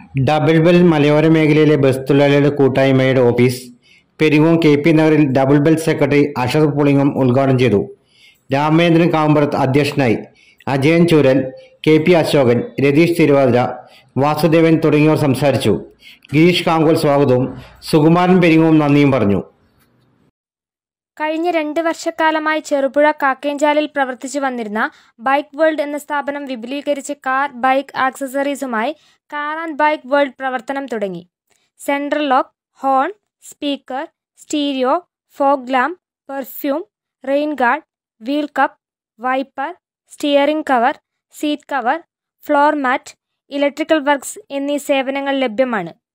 double bell മലയോര മേഖലയിലെ bus തൊഴിലാളികളുടെ കൂട്ടായ്മയുടെ ഓഫീസ് പെരിങ്ങോം കെ പി നഗറിൽ double bell secretary Ashraf Pulingam ഉദ്ഘാടനം ചെയ്തു രാമേന്ദ്രൻ കാമ്പറത്ത് അധ്യക്ഷനായി അജയൻ ചൂരൽ കെ പി അശോകൻ രതീഷ് തിരുവാതിര വാസുദേവൻ തുടങ്ങിയവർ സംസാരിച്ചു ഗിരീഷ് കാങ്കോൽ സ്വാഗതവും സുകുമാരൻ പെരിങ്ങോം നന്ദിയും പറഞ്ഞു കഴിഞ്ഞ രണ്ട് വർഷക്കാലമായി ചെറുപുഴ കാക്കേഞ്ചാലിൽ പ്രവർത്തിച്ചു വന്നിരുന്ന ബൈക്ക് വേൾഡ് എന്ന സ്ഥാപനം വിപുലീകരിച്ച് കാർ ബൈക്ക് ആക്സസറീസുമായി കാർ ആൻഡ് ബൈക്ക് വേൾഡ് പ്രവർത്തനം തുടങ്ങി central lock horn speaker stereo fog lamp perfume rain guard wheel cup wiper steering cover seat cover floor mat electrical works എന്നീ സേവനങ്ങൾ ലഭ്യമാണ്